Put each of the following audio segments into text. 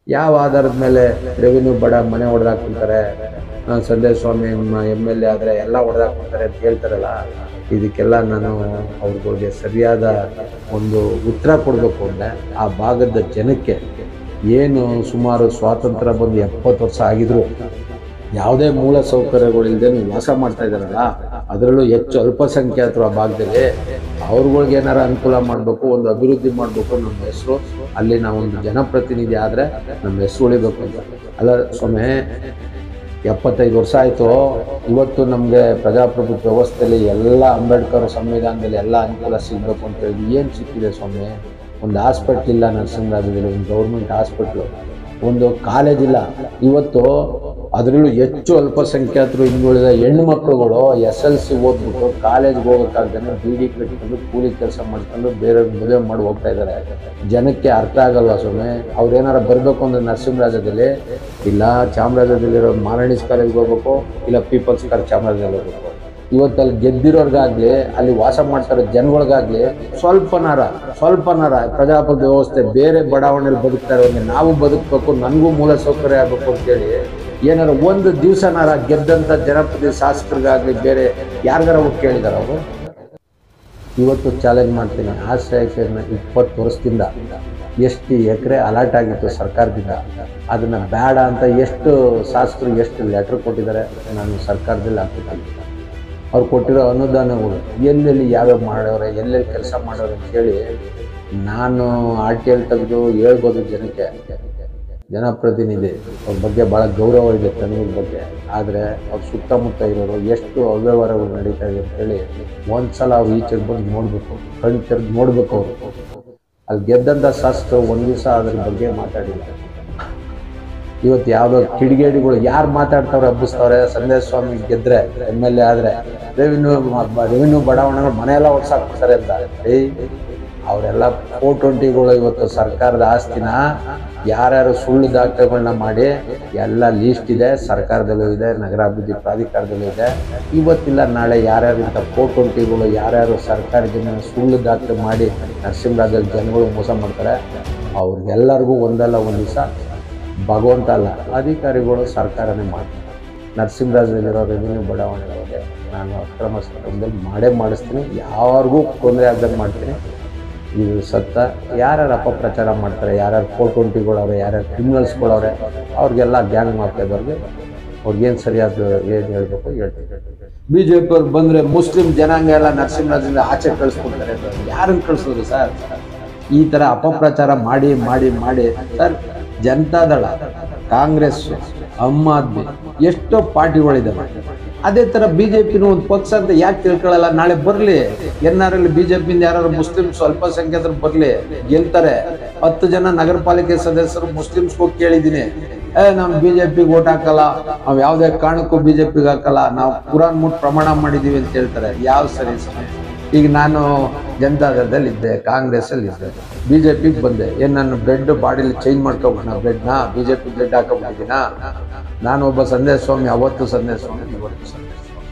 ಯಾವ ಆಧಾರದ ಮೇಲೆ ರೆವಿನ್ಯೂ ಬಡ ಮನೆ ಹೊಡೆದಾಕ್ಬಿಡ್ತಾರೆ Sandesh Swamy M L A ಆದರೆ ಎಲ್ಲ ಹೊಡೆದಾಕ್ಬಿಡ್ತಾರೆ ಅಂತ ಹೇಳ್ತಾರಲ್ಲ ಇದಕ್ಕೆಲ್ಲ ನಾನು ಅವ್ರಗಳಿಗೆ ಸರಿಯಾದ ಒಂದು ಉತ್ತರ ಕೊಡಬೇಕು ಅಂದರೆ ಆ ಭಾಗದ ಜನಕ್ಕೆ ಏನು ಸುಮಾರು ಸ್ವಾತಂತ್ರ್ಯ ಬಂದು ಎಪ್ಪತ್ತು ವರ್ಷ ಆಗಿದ್ರು ಯಾವುದೇ ಮೂಲ ಸೌಕರ್ಯಗಳಿಲ್ಲದೆ ವಾಸ ಮಾಡ್ತಾ ಇದ್ದಾರಲ್ಲ ಅದರಲ್ಲೂ ಹೆಚ್ಚು ಅಲ್ಪಸಂಖ್ಯಾತರು ಆ ಭಾಗದಲ್ಲಿ ಅವ್ರಗಳಿಗೆ ಏನಾರ ಅನುಕೂಲ ಮಾಡಬೇಕು ಒಂದು ಅಭಿವೃದ್ಧಿ ಮಾಡಬೇಕು ನಮ್ಮ ಹೆಸರು ಅಲ್ಲಿ ನಾವೊಂದು ಜನಪ್ರತಿನಿಧಿ ಆದರೆ ನಮ್ಮ ಹೆಸರು ಉಳಿಬೇಕು ಅಂತ ಅಲ್ಲ ಸ್ವಾಮಿ ಎಪ್ಪತ್ತೈದು ವರ್ಷ ಆಯಿತು ಇವತ್ತು ನಮಗೆ ಪ್ರಜಾಪ್ರಭುತ್ವ ವ್ಯವಸ್ಥೆಯಲ್ಲಿ ಎಲ್ಲ ಅಂಬೇಡ್ಕರ್ ಸಂವಿಧಾನದಲ್ಲಿ ಎಲ್ಲ ಅನುಕೂಲ ಸಿಗಬೇಕು ಅಂತ ಹೇಳಿ ಏನು ಸಿಕ್ಕಿದೆ ಸ್ವಾಮಿ ಒಂದು ಹಾಸ್ಪಿಟ್ಲ್ ಇಲ್ಲ ನರಸಿಂಹರಾಜದಲ್ಲಿ ಒಂದು ಗೌರ್ಮೆಂಟ್ ಹಾಸ್ಪಿಟ್ಲು ಒಂದು ಕಾಲೇಜ್ ಇಲ್ಲ ಇವತ್ತು ಅದರಲ್ಲೂ ಹೆಚ್ಚು ಅಲ್ಪಸಂಖ್ಯಾತರು ಹಿಂದುಳಿದ ಹೆಣ್ಣು ಮಕ್ಕಳುಗಳು ಎಸ್ ಎಲ್ ಸಿ ಓದ್ಬಿಟ್ಟು ಕಾಲೇಜ್ಗೆ ಹೋಗೋಕ್ಕಾಗ್ದೇ ಬಿ ಡಿ ಕಟ್ಕೊಂಡು ಕೂಲಿ ಕೆಲಸ ಮಾಡ್ಕೊಂಡು ಬೇರೆ ಮದುವೆ ಮಾಡಿ ಹೋಗ್ತಾ ಇದ್ದಾರೆ ಜನಕ್ಕೆ ಅರ್ಥ ಆಗಲ್ವಾ ಸ್ವಾಮಿ ಅವ್ರೇನಾರ ಬರಬೇಕು ಅಂದ್ರೆ ನರಸಿಂಹರಾಜದಲ್ಲಿ ಇಲ್ಲ ಚಾಮರಾಜದಲ್ಲಿರೋ ಮಾರಾಣಿಸ್ ಕಾಲೇಜ್ಗೆ ಹೋಗ್ಬೇಕು ಇಲ್ಲ ಪೀಪಲ್ಸ್ ಕಾರ್ ಚಾಮರಾಜದಲ್ಲಿ ಹೋಗ್ಬೇಕು ಇವತ್ತು ಅಲ್ಲಿ ಗೆದ್ದಿರೋರ್ಗಾಗ್ಲಿ ಅಲ್ಲಿ ವಾಸ ಮಾಡ್ತಾರೋ ಜನಗಳಿಗಾಗ್ಲಿ ಸ್ವಲ್ಪನಾರ ಸ್ವಲ್ಪನಾರ ಪ್ರಜಾಪ್ರಭುತ್ವ ವ್ಯವಸ್ಥೆ ಬೇರೆ ಬಡಾವಣೆಯಲ್ಲಿ ಬದುಕ್ತಾ ಇರೋಂಗೆ ನಾವು ಬದುಕಬೇಕು ನನಗೂ ಮೂಲ ಸೌಕರ್ಯ ಆಗಬೇಕು ಅಂತೇಳಿ ಏನಾರ ಒಂದು ದಿವಸನಾರ ಗೆದ್ದಂಥ ಜನಪ್ರತಿ ಶಾಸಕರಿಗಾಗಲಿ ಬೇರೆ ಯಾರಿಗಾರ ಹೋಗಿ ಕೇಳಿದಾರ ಅವರು ಇವತ್ತು ಚಾಲೆಂಜ್ ಮಾಡ್ತೀನಿ ಆಶ್ರಯಕರಣ ಇಪ್ಪತ್ತು ವರ್ಷದಿಂದ ಎಷ್ಟು ಎಕರೆ ಅಲಾಟ್ ಆಗಿತ್ತು ಸರ್ಕಾರದಿಂದ ಅದನ್ನು ಬೇಡ ಅಂತ ಎಷ್ಟು ಶಾಸಕರು ಎಷ್ಟು ಲೆಟ್ರ್ ಕೊಟ್ಟಿದ್ದಾರೆ ನಾನು ಸರ್ಕಾರದಲ್ಲಿ ಹಾಕ್ಬಿಟ್ಟಿದ್ದೀನಿ ಅವ್ರು ಕೊಟ್ಟಿರೋ ಅನುದಾನಗಳು ಎಲ್ಲೆಲ್ಲಿ ಯಾವ್ಯಾವ ಮಾಡೋರೆ ಎಲ್ಲೆಲ್ಲಿ ಕೆಲಸ ಮಾಡೋರೆ ಅಂತೇಳಿ ನಾನು ಆರ್ ಟಿ ಎಲ್ ತೆಗೆದು ಹೇಳ್ಬೋದು ಜನಕ್ಕೆ ಜನಪ್ರತಿನಿಧಿ ಅವ್ರ ಬಗ್ಗೆ ಭಾಳ ಗೌರವ ಇದೆ ತನಿಖೆ ಬಗ್ಗೆ ಆದರೆ ಅವ್ರ ಸುತ್ತಮುತ್ತ ಇರೋರು ಎಷ್ಟು ಅವ್ಯವಹಾರಗಳು ನಡೀತಾ ಇದೆ ಅಂತೇಳಿ ಒಂದ್ಸಲ ಅವ್ರು ಈಚೆಗೆ ಬಂದು ನೋಡಬೇಕು ಕಣ್ಣು ತೆರೆದು ನೋಡಬೇಕು ಅವರು ಅಲ್ಲಿ ಗೆದ್ದಂಥ ಶಾಸಕರು ಒಂದು ದಿವಸ ಅದ್ರ ಬಗ್ಗೆ ಮಾತಾಡಿಲ್ಲ ಇವತ್ತು ಯಾವುದೋ ಕಿಡಿಗೇಡಿಗಳು ಯಾರು ಮಾತಾಡ್ತಾವ್ರೆ ಹಬ್ಬಿಸ್ತವ್ರೆ ಸಂದೇಶ ಸ್ವಾಮಿ ಗೆದ್ರೆ ಎಮ್ ಎಲ್ ಎ ಆದರೆ ರೆವಿನ್ಯೂ ರೆವಿನ್ಯೂ ಬಡಾವಣೆಗಳು ಮನೆಯೆಲ್ಲ ಹೊಡ್ಸಾಕ್ಬಿಡ್ತಾರೆ ಅಂತ ಏಯ್ ಅವರೆಲ್ಲ ಫೋರ್ ಟ್ವೆಂಟಿಗಳು ಇವತ್ತು ಸರ್ಕಾರದ ಆಸ್ತಿನ ಯಾರ್ಯಾರು ಸುಳ್ಳು ದಾಖಲೆಗಳನ್ನ ಮಾಡಿ ಎಲ್ಲ ಲೀಸ್ಟ್ ಇದೆ ಸರ್ಕಾರದಲ್ಲೂ ಇದೆ ನಗರಾಭಿವೃದ್ಧಿ ಪ್ರಾಧಿಕಾರದಲ್ಲೂ ಇದೆ ಇವತ್ತಿಲ್ಲ ನಾಳೆ ಯಾರ್ಯಾರು ಇಂಥ ಫೋರ್ ಟ್ವೆಂಟಿಗಳು ಯಾರ್ಯಾರು ಸರ್ಕಾರಿ ಜನ ಸುಳ್ಳು ದಾಖಲೆ ಮಾಡಿ ನರಸಿಂಹರಾಜಲ್ಲಿ ಜನಗಳು ಮೋಸ ಮಾಡ್ತಾರೆ ಅವ್ರಿಗೆಲ್ಲರಿಗೂ ಒಂದಲ್ಲ ಒಂದು ದಿವಸ ಭಗವಂತ ಅಲ್ಲ ಅಧಿಕಾರಿಗಳು ಸರ್ಕಾರನೇ ಮಾಡ್ತಾರೆ ನರಸಿಂಹರಾಜದಲ್ಲಿರೋ ರೆವಿನ್ಯೂ ಬಡಾವಣೆಗಳಿಗೆ ನಾನು ಅಕ್ರಮ ಸಂದರ್ಭದಲ್ಲಿ ಮಾಡೇ ಮಾಡಿಸ್ತೀನಿ ಯಾರಿಗೂ ತೊಂದರೆ ಆಗದಂಗೆ ಮಾಡ್ತೀನಿ ಇದು ಸತ್ತ ಯಾರ್ಯಾರು ಅಪಪ್ರಚಾರ ಮಾಡ್ತಾರೆ ಯಾರ್ಯಾರು ಫೋರ್ ಟ್ವೆಂಟಿಗಳವ್ರೆ ಯಾರ್ಯಾರು ಕ್ರಿಮಿನಲ್ಸ್ಗಳವ್ರೆ ಅವ್ರಿಗೆಲ್ಲ ಗ್ಯಾಂಗ್ ಮಾಡ್ತಾಯಿದ್ದವ್ರಿಗೆ ಅವ್ರಿಗೇನು ಸರಿಯಾದ ಏನು ಹೇಳ್ಬೇಕು ಹೇಳ್ತೀನಿ ಬಿ ಜೆ ಪಿ ಅವ್ರು ಬಂದರೆ ಮುಸ್ಲಿಂ ಜನಾಂಗ ಎಲ್ಲ ನರಸಿಂಹರಾಜದಿಂದ ಆಚೆ ಕಳಿಸ್ಕೊಡ್ತಾರೆ ಯಾರನ್ನು ಕಳಿಸೋದು ಸರ್ ಈ ಥರ ಅಪಪ್ರಚಾರ ಮಾಡಿ ಮಾಡಿ ಮಾಡಿ ಸರ್ ಜನತಾದಳ ಕಾಂಗ್ರೆಸ್ ಆಮ್ ಆದ್ಮಿ ಎಷ್ಟೋ ಪಾರ್ಟಿಗಳಿದ್ದಾವೆ ಅದೇ ಥರ ಬಿ ಜೆ ಪಿನೂ ಒಂದು ಪಕ್ಷ ಅಂತ ಯಾಕೆ ತಿಳ್ಕೊಳ್ಳಲ್ಲ ನಾಳೆ ಬರಲಿ N R L B J ಪಿಯಿಂದ ಯಾರು ಮುಸ್ಲಿಮ್ಸ್ ಅಲ್ಪಸಂಖ್ಯಾತರು ಬರಲಿ ಗೆಲ್ತಾರೆ ಹತ್ತು ಜನ ನಗರ ಪಾಲಿಕೆ ಸದಸ್ಯರು ಮುಸ್ಲಿಮ್ಸ್ ಹೋಗಿ ಕೇಳಿದ್ದೀನಿ ಏ ನಾವು ಬಿ ಜೆ ಪಿಗೆ ಓಟ್ ಹಾಕಲ್ಲ ನಾವು ಯಾವುದೇ ಕಾರಣಕ್ಕೂ ಬಿ ಜೆ ಪಿಗೆ ಹಾಕಲ್ಲ ನಾವು ಕುರಾನ್ ಮುಟ್ ಪ್ರಮಾಣ ಮಾಡಿದ್ದೀವಿ ಅಂತ ಹೇಳ್ತಾರೆ ಯಾವ ಸರಿ ಸರಿ ಈಗ ನಾನು ಜನತಾದಳದಲ್ಲಿ ಇದ್ದೆ ಕಾಂಗ್ರೆಸ್ಸಲ್ಲಿ ಇದ್ದೆ ಬಿ ಜೆ ಪಿಗೆ ಬಂದೆ ಏನು ನನ್ನ ಬ್ಲಡ್ ಬಾಡಿಲಿ ಚೇಂಜ್ ಮಾಡ್ಕೊಬೋಣ ಬ್ಲಡ್ನ ಬಿ ಜೆ ಪಿ ಬ್ಲಡ್ ಹಾಕೊಂಡ್ಬಿಟ್ಟಿದ್ದೀನಾ ನಾನು ಒಬ್ಬ ಸಂದೇಶ ಸ್ವಾಮಿ ಅವತ್ತು ಸಂದೇಶ ಸ್ವಾಮಿ ಇವತ್ತು ಸಂದೇಶ ಸ್ವಾಮಿ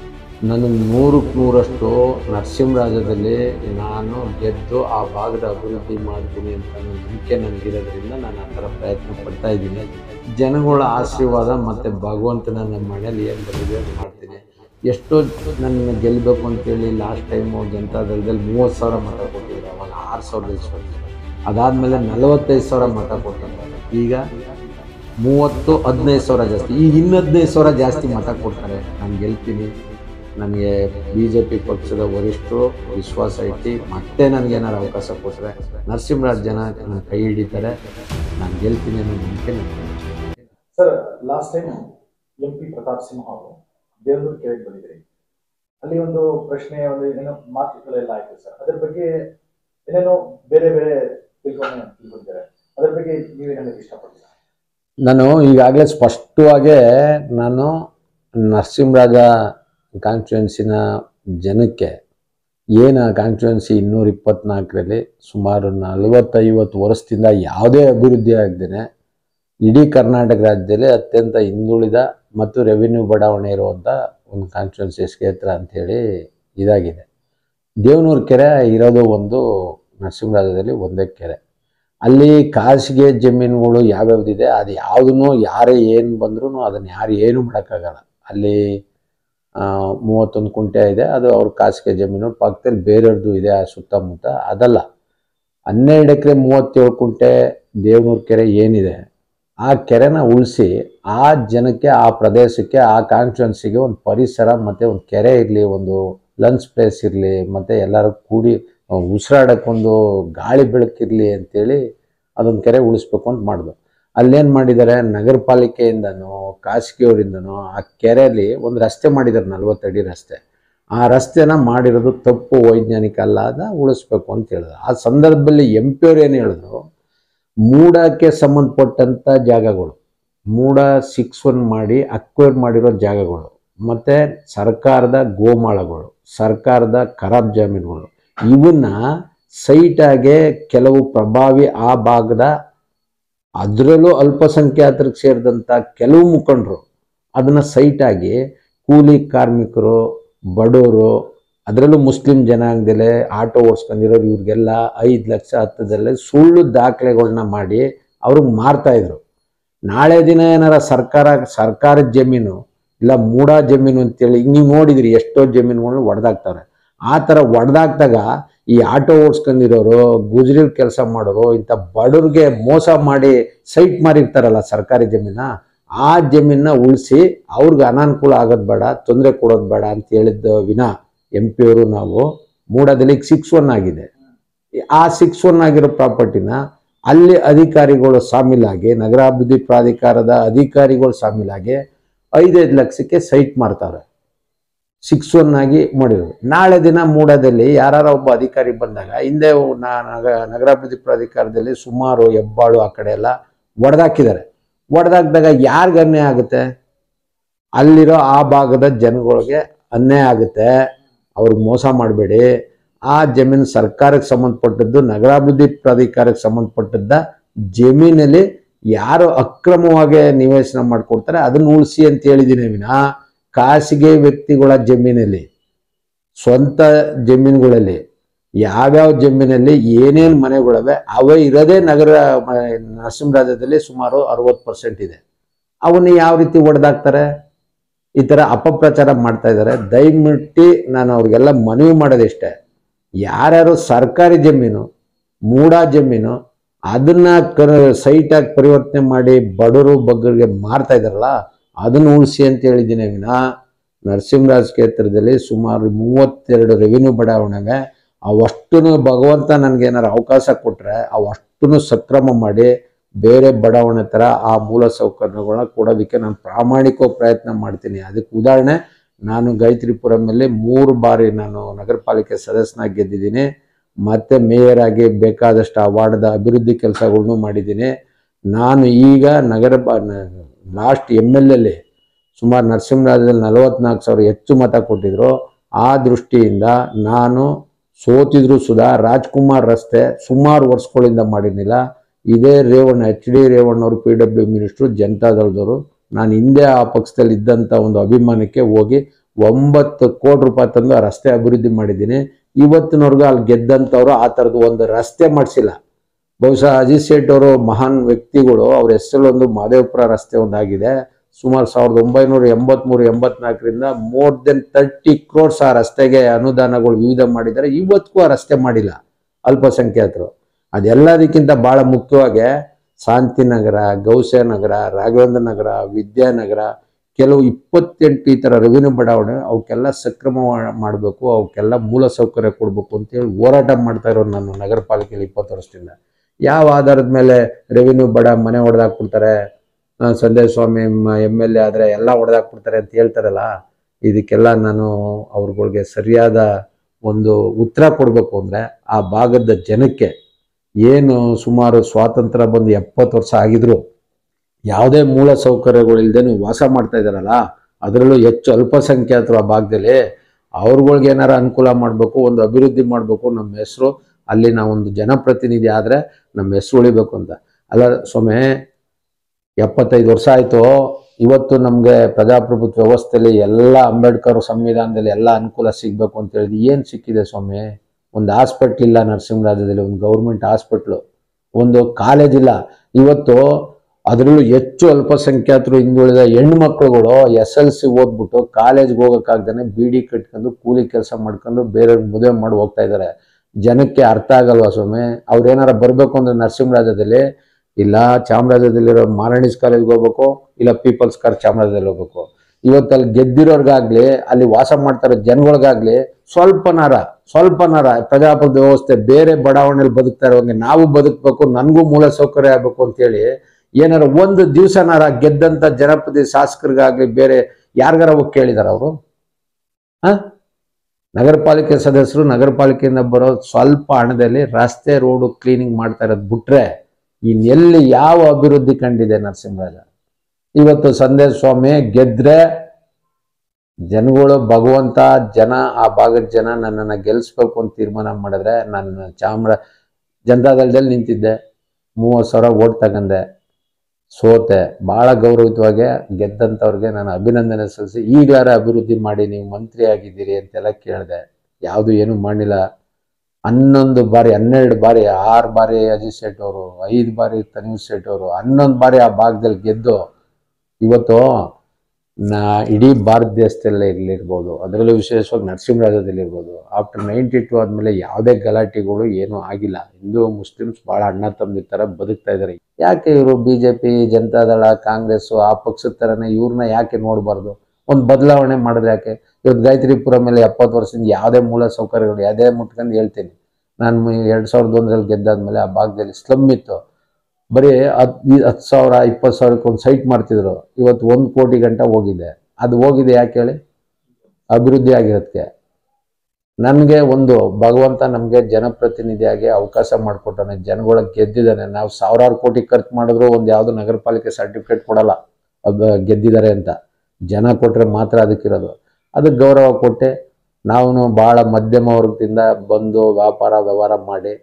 ನನಗೆ ನೂರಕ್ಕೆ ನೂರಷ್ಟು ನರಸಿಂಹರಾಜದಲ್ಲಿ ನಾನು ಗೆದ್ದು ಆ ಭಾಗದ ಅಭಿವೃದ್ಧಿ ಮಾಡ್ತೀನಿ ಅಂತ ಅನ್ನೋ ನಂಬಿಕೆ ನನಗಿರೋದ್ರಿಂದ ನಾನು ಆ ಥರ ಪ್ರಯತ್ನ ಪಡ್ತಾ ಇದ್ದೀನಿ ಜನಗಳ ಆಶೀರ್ವಾದ ಮತ್ತು ಭಗವಂತನ ನಮ್ಮ ಮನೇಲಿ ಏನು ಬಂದಿದೆ ಅದು ಮಾಡ್ತೀನಿ ಎಷ್ಟೋ ನನ್ನ ಗೆಲ್ಲಬೇಕು ಅಂತೇಳಿ ಲಾಸ್ಟ್ ಟೈಮು ಜನತಾದಳದಲ್ಲಿ ಮೂವತ್ತು ಸಾವಿರ ಮತ ಕೊಟ್ಟಿದ್ರು ಅವಾಗ ಆರು ಸಾವಿರದ ಇಸ್ಕೊಂಡು ಅದಾದಮೇಲೆ ನಲವತ್ತೈದು ಸಾವಿರ ಮತ ಕೊಟ್ಟಿದ್ದಾರೆ ಈಗ ಮೂವತ್ತು ಹದಿನೈದು ಸಾವಿರ ಜಾಸ್ತಿ ಈಗ ಇನ್ನು ಹದಿನೈದು ಸಾವಿರ ಜಾಸ್ತಿ ಮತ ಕೊಡ್ತಾರೆ ನಾನು ಗೆಲ್ತೀನಿ ನನಗೆ ಬಿ ಜೆ ಪಿ ಪಕ್ಷದ ವರಿಷ್ಠರು ವಿಶ್ವಾಸ ಇಟ್ಟು ಮತ್ತೆ ನನಗೇನಾರು ಅವಕಾಶ ಕೊಟ್ಟರೆ ನರಸಿಂಹರಾಜ್ ಜನ ನನ್ನ ಕೈ ಹಿಡಿತಾರೆ ನಾನು ಗೆಲ್ತೀನಿ ಅನ್ನೋ ನಂಬಿಕೆ ನನಗೆ sir last time M P Pratap Simha ಅವರು ದೇವನೂರು ಕೆರೆಗೆ ಬಂದಿದ್ರಿ ಅಲ್ಲಿ ಒಂದು ಪ್ರಶ್ನೆ ಒಂದು ಏನೋ ಮಾತುಗಳೆಲ್ಲ ಆಯ್ತು ಸರ್ ಅದ್ರ ಬಗ್ಗೆ ಏನೇನೋ ಬೇರೆ ಬೇರೆ ತಿಳ್ಕೊಂಡು ತಿಳ್ಕೊಂಡಿದ್ದಾರೆ ಅದ್ರ ಬಗ್ಗೆ ನೀವೇನು ಹೇಳಕ್ಕೆ ಇಷ್ಟಪಡ್ತೀರಾ ನಾನು ಈಗಾಗಲೇ ಸ್ಪಷ್ಟವಾಗೇ ನಾನು ನರಸಿಂಹರಾಜ ಕಾನ್ಸ್ಟಿಟ್ಯುವೆನ್ಸಿನ ಜನಕ್ಕೆ ಏನು ಆ ಕಾನ್ಸ್ಟಿಟ್ಯುವೆನ್ಸಿ ಇನ್ನೂರ ಇಪ್ಪತ್ನಾಲ್ಕರಲ್ಲಿ ಸುಮಾರು ನಲವತ್ತೈವತ್ತು ವರ್ಷದಿಂದ ಯಾವುದೇ ಅಭಿವೃದ್ಧಿ ಆಗದೇನೆ ಇಡೀ ಕರ್ನಾಟಕ ರಾಜ್ಯದಲ್ಲಿ ಅತ್ಯಂತ ಹಿಂದುಳಿದ ಮತ್ತು ರೆವಿನ್ಯೂ ಬಡಾವಣೆ ಇರುವಂಥ ಒಂದು ಕಾನ್ಸ್ಟಿಟ್ಯುವೆನ್ಸಿ ಕ್ಷೇತ್ರ ಅಂಥೇಳಿ ಇದಾಗಿದೆ ದೇವನೂರು ಕೆರೆ ಇರೋದು ಒಂದು ನರಸಿಂಹರಾಜದಲ್ಲಿ ಒಂದೇ ಕೆರೆ ಅಲ್ಲಿ ಖಾಸಗಿ ಜಮೀನುಗಳು ಯಾವ್ಯಾವ್ದಿದೆ ಅದು ಯಾವುದನ್ನು ಯಾರೇ ಏನು ಬಂದ್ರೂ ಅದನ್ನು ಯಾರು ಏನು ಮಾಡೋಕ್ಕಾಗಲ್ಲ ಅಲ್ಲಿ ಆ, ಮೂವತ್ತೊಂದು ಕುಂಟೆ ಇದೆ ಅದು ಅವ್ರ ಖಾಸಗಿ ಜಮೀನು ಪಕ್ಕದಲ್ಲಿ ಬೇರೆಯವ್ರದ್ದು ಇದೆ ಆ ಸುತ್ತಮುತ್ತ ಅದಲ್ಲ ಹನ್ನೆರಡು ಎಕರೆ ಮೂವತ್ತೇಳು ಕುಂಟೆ ದೇವನೂರು ಕೆರೆ ಏನಿದೆ ಆ ಕೆರೆನ ಉಳಿಸಿ ಆ ಜನಕ್ಕೆ ಆ ಪ್ರದೇಶಕ್ಕೆ ಆ ಕಾನ್ಸ್ಟಿಟ್ಯೂನ್ಸಿಗೆ ಒಂದು ಪರಿಸರ ಮತ್ತು ಒಂದು ಕೆರೆ ಇರಲಿ ಒಂದು ಲಂಚ್ ಪ್ಲೇಸ್ ಇರಲಿ ಮತ್ತು ಎಲ್ಲರೂ ಕೂಡಿ ಉಸಿರಾಡೋಕ್ಕೊಂದು ಗಾಳಿ ಬೆಳಕಿರಲಿ ಅಂತೇಳಿ ಅದೊಂದು ಕೆರೆ ಉಳಿಸ್ಬೇಕು ಅಂತ ಮಾಡಿದ್ರು ಅಲ್ಲೇನು ಮಾಡಿದ್ದಾರೆ ನಗರ ಪಾಲಿಕೆಯಿಂದನೋ ಖಾಸಗಿಯವರಿಂದನೋ ಆ ಕೆರೆಯಲ್ಲಿ ಒಂದು ರಸ್ತೆ ಮಾಡಿದ್ದಾರೆ ನಲ್ವತ್ತಡಿ ರಸ್ತೆ ಆ ರಸ್ತೆನ ಮಾಡಿರೋದು ತಪ್ಪು ವೈಜ್ಞಾನಿಕ ಅಲ್ಲ ಅದ ಉಳಿಸ್ಬೇಕು ಅಂತ ಹೇಳಿದ್ರು ಆ ಸಂದರ್ಭದಲ್ಲಿ ಎಂ ಪಿ ಅವ್ರು ಏನು ಹೇಳಿದ್ರು ಮೂಡಕ್ಕೆ ಸಂಬಂಧಪಟ್ಟಂಥ ಜಾಗಗಳು ಮೂಡ ಸಿಕ್ಸ್ ಒನ್ ಮಾಡಿ ಅಕ್ವೈರ್ ಮಾಡಿರೋ ಜಾಗಗಳು ಮತ್ತು ಸರ್ಕಾರದ ಗೋಮಾಳಗಳು ಸರ್ಕಾರದ ಖರಾಬ್ ಜಮೀನುಗಳು ಇವನ್ನ ಸೈಟಾಗೆ ಕೆಲವು ಪ್ರಭಾವಿ ಆ ಭಾಗದ ಅದರಲ್ಲೂ ಅಲ್ಪಸಂಖ್ಯಾತರಿಗೆ ಸೇರಿದಂಥ ಕೆಲವು ಮುಖಂಡರು ಅದನ್ನು ಸೈಟಾಗಿ ಕೂಲಿ ಕಾರ್ಮಿಕರು ಬಡವರು ಅದರಲ್ಲೂ ಮುಸ್ಲಿಂ ಜನಾಂಗದಲ್ಲೇ ಆಟೋ ಓಡಿಸ್ಕೊಂಡಿರೋರು ಇವ್ರಿಗೆಲ್ಲ ಐದು ಲಕ್ಷ ಹತ್ತದಲ್ಲೇ ಸುಳ್ಳು ದಾಖಲೆಗಳನ್ನ ಮಾಡಿ ಅವ್ರಿಗೆ ಮಾರ್ತಾಯಿದ್ರು ನಾಳೆ ದಿನ ಏನಾರ ಸರ್ಕಾರ ಸರ್ಕಾರದ ಜಮೀನು ಇಲ್ಲ ಮೂಡ ಜಮೀನು ಅಂತೇಳಿ ಈಗ ನೀವು ನೋಡಿದ್ರಿ ಎಷ್ಟೋ ಜಮೀನುಗಳನ್ನ ಒಡೆದಾಕ್ತಾರೆ ಆ ಥರ ಒಡೆದಾಕ್ದಾಗ ಈ ಆಟೋ ಓಡಿಸ್ಕೊಂಡಿರೋರು ಗುಜರಿಲ್ ಕೆಲಸ ಮಾಡೋರು ಇಂಥ ಬಡವ್ರಿಗೆ ಮೋಸ ಮಾಡಿ ಸೈಟ್ ಮಾರಿರ್ತಾರಲ್ಲ ಸರ್ಕಾರಿ ಜಮೀನ ಆ ಜಮೀನ ಉಳಿಸಿ ಅವ್ರಿಗೆ ಅನಾನುಕೂಲ ಆಗೋದು ಬೇಡ ತೊಂದರೆ ಕೊಡೋದು ಬೇಡ ಅಂತ ಹೇಳಿದ್ದ ವಿನ ಎಂ ಪಿ ಅವರು ನಾವು ಮೂಡದಲ್ಲಿ ಸಿಕ್ಸ್ ಒನ್ ಆಗಿದೆ ಆ ಸಿಕ್ಸ್ ಒನ್ ಆಗಿರೋ ಪ್ರಾಪರ್ಟಿನ ಅಲ್ಲಿ ಅಧಿಕಾರಿಗಳು ಸಾಮೀಲಾಗಿ ನಗರಾಭಿವೃದ್ಧಿ ಪ್ರಾಧಿಕಾರದ ಅಧಿಕಾರಿಗಳು ಸಾಮೀಲಾಗಿ ಐದೈದು ಲಕ್ಷಕ್ಕೆ ಸೈಟ್ ಮಾಡ್ತಾರೆ ಸಿಕ್ಸ್ ಒನ್ ಆಗಿ ಮಾಡಿರೋದು ನಾಳೆ ದಿನ ಮೂಡದಲ್ಲಿ ಯಾರು ಒಬ್ಬ ಅಧಿಕಾರಿ ಬಂದಾಗ ಹಿಂದೆ ನಾ- ನಗ ನಗರಾಭಿವೃದ್ಧಿ ಪ್ರಾಧಿಕಾರದಲ್ಲಿ ಸುಮಾರು ಹೆಬ್ಬಾಳು ಆ ಕಡೆ ಎಲ್ಲ ಒಡೆದಾಕಿದ್ದಾರೆ ಒಡೆದಾಕಿದಾಗ ಯಾರಿಗೆ ಅನ್ಯಾಯ ಆಗುತ್ತೆ ಅಲ್ಲಿರೋ ಆ ಭಾಗದ ಜನಗಳಿಗೆ ಅನ್ಯಾಯ ಆಗುತ್ತೆ ಅವ್ರಿಗೆ ಮೋಸ ಮಾಡಬೇಡಿ ಆ ಜಮೀನು ಸರ್ಕಾರಕ್ಕೆ ಸಂಬಂಧಪಟ್ಟದ್ದು ನಗರಾಭಿವೃದ್ಧಿ ಪ್ರಾಧಿಕಾರಕ್ಕೆ ಸಂಬಂಧಪಟ್ಟದ್ದ ಜಮೀನಲ್ಲಿ ಯಾರು ಅಕ್ರಮವಾಗಿ ನಿವೇಶನ ಮಾಡಿಕೊಡ್ತಾರೆ ಅದನ್ನ ಉಳಿಸಿ ಅಂತ ಹೇಳಿದ್ದೀನಿ ವಿನ ಖಾಸಗಿ ವ್ಯಕ್ತಿಗಳ ಜಮೀನಲ್ಲಿ ಸ್ವಂತ ಜಮೀನುಗಳಲ್ಲಿ ಯಾವ್ಯಾವ ಜಮೀನಲ್ಲಿ ಏನೇನು ಮನೆಗಳಿವೆ ಅವೇ ಇರೋದೇ ನಗರ ಮ- ನರಸಿಂಹರಾಜದಲ್ಲಿ ಸುಮಾರು ಅರವತ್ತು ಪರ್ಸೆಂಟ್ ಇದೆ ಅವನ್ನ ಯಾವ ರೀತಿ ಒಡೆದಾಕ್ತಾರೆ ಈ ಥರ ಅಪಪ್ರಚಾರ ಮಾಡ್ತಾ ಇದ್ದಾರೆ ದಯವಿಟ್ಟು ನಾನು ಅವ್ರಿಗೆಲ್ಲ ಮನವಿ ಮಾಡೋದಿಷ್ಟೇ ಯಾರ್ಯಾರು ಸರ್ಕಾರಿ ಜಮೀನು ಮೂಡ ಜಮೀನು ಅದನ್ನ ಕ ಸೈಟಾಗಿ ಪರಿವರ್ತನೆ ಮಾಡಿ ಬಡವರು ಬಗ್ಗರಿಗೆ ಮಾರ್ತಾ ಇದಾರಲ್ಲ ಅದನ್ನು ಉಳಿಸಿ ಅಂತ ಹೇಳಿದ್ದೀನಿ ವಿನ ನರಸಿಂಹರಾಜ್ ಕ್ಷೇತ್ರದಲ್ಲಿ ಸುಮಾರು ಮೂವತ್ತೆರಡು ರೆವಿನ್ಯೂ ಬಡಾವಣೆಗೆ ಅವಷ್ಟನ್ನು ಭಗವಂತ ನನಗೆ ಏನಾರು ಅವಕಾಶ ಕೊಟ್ಟರೆ ಅವಷ್ಟನ್ನು ಸಕ್ರಮ ಮಾಡಿ ಬೇರೆ ಬಡಾವಣೆ ಥರ ಆ ಮೂಲ ಸೌಕರ್ಯಗಳನ್ನ ಕೊಡೋದಕ್ಕೆ ನಾನು ಪ್ರಾಮಾಣಿಕವಾಗಿ ಪ್ರಯತ್ನ ಮಾಡ್ತೀನಿ ಅದಕ್ಕೆ ಉದಾಹರಣೆ ನಾನು ಗಾಯತ್ರಿಪುರಮಲ್ಲಿ ಮೂರು ಬಾರಿ ನಾನು ನಗರ ಪಾಲಿಕೆ ಸದಸ್ಯನಾಗಿ ಗೆದ್ದಿದ್ದೀನಿ ಮತ್ತೆ ಮೇಯರ್ ಆಗಿ ಬೇಕಾದಷ್ಟು ಆ ವಾರ್ಡ್ದ ಅಭಿವೃದ್ಧಿ ಕೆಲಸಗಳನ್ನು ಮಾಡಿದ್ದೀನಿ ನಾನು ಈಗ ನಗರ ಲಾಸ್ಟ್ ಎಮ್ ಎಲ್ ಎಲ್ಲಿ ಸುಮಾರು ನರಸಿಂಹರಾಜದಲ್ಲಿ ನಲವತ್ನಾಲ್ಕು ಸಾವಿರ ಹೆಚ್ಚು ಮತ ಕೊಟ್ಟಿದ್ರು ಆ ದೃಷ್ಟಿಯಿಂದ ನಾನು ಸೋತಿದ್ರು ಸುಧಾ ರಾಜ್ಕುಮಾರ್ ರಸ್ತೆ ಸುಮಾರು ವರ್ಷಗಳಿಂದ ಮಾಡಿರಲಿಲ್ಲ ಇದೇ ರೇವಣ್ಣ ಎಚ್ ಡಿ ರೇವಣ್ಣವರು ಪಿ ಡಬ್ಲ್ಯೂ ಮಿನಿಸ್ಟ್ರು ಜನತಾದಳದವರು ನಾನು ಹಿಂದೆ ಆ ಪಕ್ಷದಲ್ಲಿ ಇದ್ದಂಥ ಒಂದು ಅಭಿಮಾನಕ್ಕೆ ಹೋಗಿ ಒಂಬತ್ತು ಕೋಟಿ ರೂಪಾಯಿ ತಂದು ಆ ರಸ್ತೆ ಅಭಿವೃದ್ಧಿ ಮಾಡಿದ್ದೀನಿ ಇವತ್ತಿನವರೆಗೂ ಅಲ್ಲಿ ಗೆದ್ದಂಥವ್ರು ಆ ಥರದ್ದು ಒಂದು ರಸ್ತೆ ಮಾಡಿಸಿಲ್ಲ ಬಹುಶಃ ಅಜಿತ್ ಶೆಟ್ ಅವರು ಮಹಾನ್ ವ್ಯಕ್ತಿಗಳು ಅವ್ರ ಹೆಸರಲ್ಲೊಂದು ಮಾದೇವಪುರ ರಸ್ತೆ ಒಂದಾಗಿದೆ ಸುಮಾರು ಸಾವಿರದ ಒಂಬೈನೂರ ಎಂಬತ್ಮೂರು ಎಂಬತ್ನಾಲ್ಕರಿಂದ ಮೋರ್ ದೆನ್ ತರ್ಟಿ ಕ್ರೋರ್ಸ್ ಆ ರಸ್ತೆಗೆ ಅನುದಾನಗಳು ವಿವಿಧ ಮಾಡಿದ್ದಾರೆ ಇವತ್ತಿಗೂ ಆ ರಸ್ತೆ ಮಾಡಿಲ್ಲ ಅಲ್ಪಸಂಖ್ಯಾತರು ಅದೆಲ್ಲದಕ್ಕಿಂತ ಭಾಳ ಮುಖ್ಯವಾಗಿ ಶಾಂತಿನಗರ ಗೌಸೆ ನಗರ ರಾಘವೇಂದ್ರ ನಗರ ವಿದ್ಯಾನಗರ ಕೆಲವು ಇಪ್ಪತ್ತೆಂಟು ಈ ಥರ ರೆವಿನ್ಯೂ ಬಡಾವಣೆ ಅವಕ್ಕೆಲ್ಲ ಸಕ್ರಮ ಮಾಡಬೇಕು ಅವಕ್ಕೆಲ್ಲ ಮೂಲ ಸೌಕರ್ಯ ಕೊಡಬೇಕು ಅಂತೇಳಿ ಹೋರಾಟ ಮಾಡ್ತಾ ಇರೋರು ನಾನು ನಗರ ಪಾಲಿಕೆಯಲ್ಲಿ ಇಪ್ಪತ್ತು ವರ್ಷದಿಂದ ಯಾವ ಆಧಾರದ ಮೇಲೆ ರೆವಿನ್ಯೂ ಬಡ ಮನೆ ಹೊಡೆದಾಕ್ಬಿಡ್ತಾರೆ ಆ, Sandesh Swamy M L A ಆದರೆ ಎಲ್ಲ ಹೊಡೆದಾಕ್ಬಿಡ್ತಾರೆ ಅಂತ ಹೇಳ್ತಾರಲ್ಲ ಇದಕ್ಕೆಲ್ಲ ನಾನು ಅವ್ರುಗಳಿಗೆ ಸರಿಯಾದ ಒಂದು ಉತ್ತರ ಕೊಡಬೇಕು ಅಂದರೆ ಆ ಭಾಗದ ಜನಕ್ಕೆ ಏನು ಸುಮಾರು ಸ್ವಾತಂತ್ರ್ಯ ಬಂದು ಎಪ್ಪತ್ತು ವರ್ಷ ಆಗಿದ್ರು ಯಾವುದೇ ಮೂಲ ಸೌಕರ್ಯಗಳು ಇಲ್ಲದೆ ವಾಸ ಮಾಡ್ತಾ ಇದ್ದಾರಲ್ಲ ಅದರಲ್ಲೂ ಹೆಚ್ಚು ಅಲ್ಪಸಂಖ್ಯಾತರು ಆ ಭಾಗದಲ್ಲಿ ಅವ್ರಗಳ್ಗೆ ಏನಾರ ಅನುಕೂಲ ಮಾಡಬೇಕು ಒಂದು ಅಭಿವೃದ್ಧಿ ಮಾಡಬೇಕು ನಮ್ಮ ಹೆಸರು ಅಲ್ಲಿ ನಾವೊಂದು ಜನಪ್ರತಿನಿಧಿ ಆದರೆ ನಮ್ಮ ಹೆಸರು ಉಳಿಬೇಕು ಅಂತ ಅಲ್ಲ ಸ್ವಾಮಿ ಎಪ್ಪತ್ತೈದು ವರ್ಷ ಆಯಿತು ಇವತ್ತು ನಮಗೆ ಪ್ರಜಾಪ್ರಭುತ್ವ ವ್ಯವಸ್ಥೆಯಲ್ಲಿ ಎಲ್ಲ ಅಂಬೇಡ್ಕರ್ ಸಂವಿಧಾನದಲ್ಲಿ ಎಲ್ಲ ಅನುಕೂಲ ಸಿಗಬೇಕು ಅಂತ ಹೇಳಿದ್ವಿ ಏನು ಸಿಕ್ಕಿದೆ ಸ್ವಾಮಿ ಒಂದು ಹಾಸ್ಪಿಟ್ಲ್ ಇಲ್ಲ ನರಸಿಂಹರಾಜದಲ್ಲಿ ಒಂದು ಗೌರ್ಮೆಂಟ್ ಹಾಸ್ಪಿಟ್ಲು ಒಂದು ಕಾಲೇಜ್ ಇಲ್ಲ ಇವತ್ತು ಅದರಲ್ಲೂ ಹೆಚ್ಚು ಅಲ್ಪಸಂಖ್ಯಾತರು ಹಿಂದುಳಿದ ಹೆಣ್ಣು ಮಕ್ಕಳುಗಳು ಎಸ್ ಎಲ್ ಸಿ ಓದ್ಬಿಟ್ಟು ಕಾಲೇಜ್ಗೆ ಹೋಗೋಕ್ಕಾಗ್ದೇ ಬೀಡಿ ಕಟ್ಕೊಂಡು ಕೂಲಿ ಕೆಲಸ ಮಾಡ್ಕೊಂಡು ಬೇರೆ ಮದುವೆ ಮಾಡಿ ಹೋಗ್ತಾ ಇದ್ದಾರೆ ಜನಕ್ಕೆ ಅರ್ಥ ಆಗಲ್ವಾ ಸ್ವಾಮಿ ಅವ್ರೇನಾರ ಬರಬೇಕು ಅಂದ್ರೆ ನರಸಿಂಹರಾಜದಲ್ಲಿ ಇಲ್ಲ ಚಾಮರಾಜದಲ್ಲಿರೋ ಮಾರಾಣಿಸ್ ಕಾಲೇಜ್ಗೆ ಹೋಗ್ಬೇಕು ಇಲ್ಲ ಪೀಪಲ್ಸ್ ಕಾರ್ ಚಾಮರಾಜದಲ್ಲಿ ಹೋಗ್ಬೇಕು ಇವತ್ತು ಅಲ್ಲಿ ಗೆದ್ದಿರೋರ್ಗಾಗ್ಲಿ ಅಲ್ಲಿ ವಾಸ ಮಾಡ್ತಾರೋ ಜನಗಳಿಗಾಗ್ಲಿ ಸ್ವಲ್ಪನಾರ ಸ್ವಲ್ಪನಾರ ಪ್ರಜಾಪ್ರಭುತ್ವ ವ್ಯವಸ್ಥೆ ಬೇರೆ ಬಡಾವಣೆಯಲ್ಲಿ ಬದುಕ್ತಾ ಇರೋಂಗೆ ನಾವು ಬದುಕಬೇಕು ನನಗೂ ಮೂಲ ಸೌಕರ್ಯ ಆಗಬೇಕು ಅಂತೇಳಿ ಏನಾರ ಒಂದು ದಿವಸನಾರ ಗೆದ್ದಂತ ಜನಪ್ರತಿ ಶಾಸಕರಿಗಾಗ್ಲಿ ಬೇರೆ ಯಾರಿಗಾರ ಹೋಗಿ ಕೇಳಿದಾರ ಅವರು ಆ ನಗರ ಪಾಲಿಕೆ ಸದಸ್ಯರು ನಗರ ಪಾಲಿಕೆಯಿಂದ ಬರೋ ಸ್ವಲ್ಪ ಹಣದಲ್ಲಿ ರಸ್ತೆ ರೋಡು ಕ್ಲೀನಿಂಗ್ ಮಾಡ್ತಾ ಇರೋದು ಬಿಟ್ರೆ ಇನ್ನೆಲ್ಲಿ ಯಾವ ಅಭಿವೃದ್ಧಿ ಕಂಡಿದೆ ನರಸಿಂಹರಾಜ ಇವತ್ತು ಸಂದೇಶ ಸ್ವಾಮಿ ಗೆದ್ರೆ ಜನಗಳು ಭಗವಂತ ಜನ ಆ ಭಾಗದ ಜನ ನನ್ನನ್ನು ಗೆಲ್ಲಿಸ್ಬೇಕು ಅಂತ ತೀರ್ಮಾನ ಮಾಡಿದ್ರೆ ನಾನು ಚಾಮರ ಜನತಾದಳದಲ್ಲಿ ನಿಂತಿದ್ದೆ ಮೂವತ್ತು ಸಾವಿರ ಓಟ್ ತಗಂದೆ ಸೋತೆ ಭಾಳ ಗೌರವಿತವಾಗಿ ಗೆದ್ದಂಥವ್ರಿಗೆ ನಾನು ಅಭಿನಂದನೆ ಸಲ್ಲಿಸಿ ಈಗಲಾರ ಅಭಿವೃದ್ಧಿ ಮಾಡಿ ನೀವು ಮಂತ್ರಿ ಆಗಿದ್ದೀರಿ ಅಂತೆಲ್ಲ ಕೇಳಿದೆ ಯಾವುದು ಏನು ಮಾಡಿಲ್ಲ ಹನ್ನೊಂದು ಬಾರಿ ಹನ್ನೆರಡು ಬಾರಿ ಆರು ಬಾರಿ ಅಜಿತ್ ಶೆಟ್ ಅವರು ಐದು ಬಾರಿ ತನ್ವೀರ್ ಶೆಟ್ ಅವರು ಹನ್ನೊಂದು ಬಾರಿ ಆ ಭಾಗದಲ್ಲಿ ಗೆದ್ದು ಇವತ್ತು ನಾ ಇಡೀ ಭಾರತ ದೇಶದಲ್ಲೇ ಇರ್ಲಿರ್ಬೋದು ಅದರಲ್ಲೂ ವಿಶೇಷವಾಗಿ ನರಸಿಂಹರಾಜದಲ್ಲಿರ್ಬೋದು ಆಫ್ಟರ್ ನೈಂಟಿ ಟು ಆದಮೇಲೆ ಯಾವುದೇ ಗಲಾಟೆಗಳು ಏನೂ ಆಗಿಲ್ಲ ಹಿಂದೂ ಮುಸ್ಲಿಮ್ಸ್ ಭಾಳ ಅಣ್ಣ ತಮ್ಮದಿ ಥರ ಬದುಕ್ತಾ ಇದ್ದಾರೆ ಯಾಕೆ ಇವರು B J P Janata Dal Congress ಆ ಪಕ್ಷದ ಥರನೇ ಇವ್ರನ್ನ ಯಾಕೆ ನೋಡಬಾರ್ದು ಒಂದು ಬದಲಾವಣೆ ಮಾಡಿದ್ರೆ ಯಾಕೆ ಇವತ್ತು ಗಾಯತ್ರಿಪುರ ಮೇಲೆ ಎಪ್ಪತ್ತು ವರ್ಷದಿಂದ ಯಾವುದೇ ಮೂಲ ಸೌಕರ್ಯಗಳು ಯಾವುದೇ ಮುಟ್ಕೊಂಡು ಹೇಳ್ತೀನಿ ನಾನು ಎರಡು ಸಾವಿರದ ಒಂದರಲ್ಲಿ ಗೆದ್ದಾದ್ಮೇಲೆ ಆ ಭಾಗದಲ್ಲಿ ಸ್ಲಮ್ ಇತ್ತು ಬರೀ ಹತ್ತು ಹತ್ತು ಸಾವಿರ ಇಪ್ಪತ್ತು ಸಾವಿರಕ್ಕೆ ಒಂದು ಸೈಟ್ ಮಾಡ್ತಿದ್ರು ಇವತ್ತು ಒಂದು ಕೋಟಿ ಗಂಟ ಹೋಗಿದೆ ಅದು ಹೋಗಿದೆ ಯಾಕೆ ಹೇಳಿ ಅಭಿವೃದ್ಧಿ ಆಗಿರೋದಕ್ಕೆ ನನಗೆ ಒಂದು ಭಗವಂತ ನಮಗೆ ಜನಪ್ರತಿನಿಧಿಯಾಗಿ ಅವಕಾಶ ಮಾಡಿಕೊಟ್ಟಾನೆ ಜನಗಳಿಗೆ ಗೆದ್ದಿದ್ದಾನೆ ನಾವು ಸಾವಿರಾರು ಕೋಟಿ ಖರ್ಚು ಮಾಡಿದ್ರು ಒಂದು ಯಾವುದು ನಗರ ಪಾಲಿಕೆ ಸರ್ಟಿಫಿಕೇಟ್ ಕೊಡಲ್ಲ ಅದು ಗೆದ್ದಿದ್ದಾರೆ ಅಂತ ಜನ ಕೊಟ್ಟರೆ ಮಾತ್ರ ಅದಕ್ಕಿರೋದು ಅದಕ್ಕೆ ಗೌರವ ಕೊಟ್ಟೆ ನಾವು ಭಾಳ ಮಧ್ಯಮ ವರ್ಗದಿಂದ ಬಂದು ವ್ಯಾಪಾರ ವ್ಯವಹಾರ ಮಾಡಿ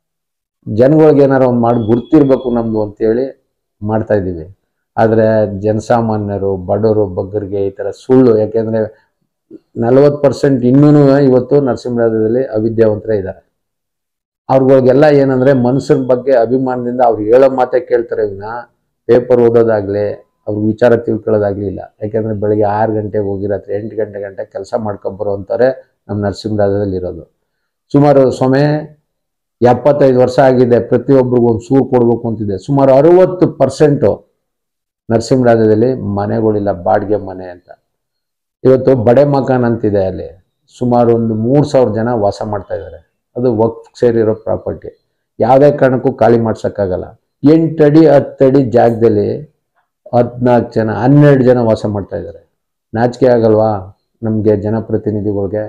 ಜನಗಳಿಗೆ ಏನಾರ ಒಂದು ಮಾಡಿ ಗುರ್ತಿರ್ಬೇಕು ನಮ್ಮದು ಅಂತೇಳಿ ಮಾಡ್ತಾ ಇದ್ದೀವಿ ಆದರೆ ಜನಸಾಮಾನ್ಯರು ಬಡವರು ಬಗ್ಗರಿಗೆ ಈ ಥರ ಸುಳ್ಳು ಯಾಕೆಂದರೆ ನಲವತ್ತು ಪರ್ಸೆಂಟ್ ಇನ್ನೂ ಇವತ್ತು ನರಸಿಂಹರಾಜದಲ್ಲಿ ಅವಿದ್ಯಾವಂತರೇ ಇದ್ದಾರೆ ಅವ್ರಗಳಿಗೆಲ್ಲ ಏನಂದರೆ ಮನುಷ್ಯನ ಬಗ್ಗೆ ಅಭಿಮಾನದಿಂದ ಅವ್ರು ಹೇಳೋ ಮಾತೇ ಕೇಳ್ತಾರೆ ವಿನ ಪೇಪರ್ ಓದೋದಾಗಲಿ ಅವ್ರ ವಿಚಾರ ತಿಳ್ಕೊಳ್ಳೋದಾಗ್ಲಿ ಇಲ್ಲ ಯಾಕೆಂದರೆ ಬೆಳಿಗ್ಗೆ ಆರು ಗಂಟೆಗೆ ಹೋಗಿ ರಾತ್ರಿ ಎಂಟು ಗಂಟೆ ಗಂಟೆ ಕೆಲಸ ಮಾಡ್ಕೊಂಬರೋ ಅಂತಾರೆ ನಮ್ಮ ನರಸಿಂಹರಾಜದಲ್ಲಿ ಇರೋದು ಸುಮಾರು ಸ್ವಾಮಿ ಎಪ್ಪತ್ತೈದು ವರ್ಷ ಆಗಿದೆ ಪ್ರತಿಯೊಬ್ಬರಿಗೂ ಒಂದು ಸೂರು ಕೊಡಬೇಕು ಅಂತಿದೆ ಸುಮಾರು ಅರುವತ್ತು ಪರ್ಸೆಂಟು ನರಸಿಂಹರಾಜದಲ್ಲಿ ಮನೆಗಳಿಲ್ಲ ಬಾಡಿಗೆ ಮನೆ ಅಂತ ಇವತ್ತು ಬಡೆ ಮಕಾನ್ ಅಂತಿದೆ ಅಲ್ಲಿ ಸುಮಾರು ಒಂದು ಮೂರು ಸಾವಿರ ಜನ ವಾಸ ಮಾಡ್ತಾ ಇದ್ದಾರೆ ಅದು ವಕ್ಫ್ ಸೇರಿರೋ ಪ್ರಾಪರ್ಟಿ ಯಾವುದೇ ಕಾರಣಕ್ಕೂ ಖಾಲಿ ಮಾಡ್ಸೋಕ್ಕಾಗಲ್ಲ ಎಂಟಡಿ ಹತ್ತಡಿ ಜಾಗದಲ್ಲಿ ಹದಿನಾಲ್ಕು ಜನ ಹನ್ನೆರಡು ಜನ ವಾಸ ಮಾಡ್ತಾ ಇದ್ದಾರೆ ನಾಚಿಕೆ ಆಗಲ್ವಾ ನಮಗೆ ಜನಪ್ರತಿನಿಧಿಗಳಿಗೆ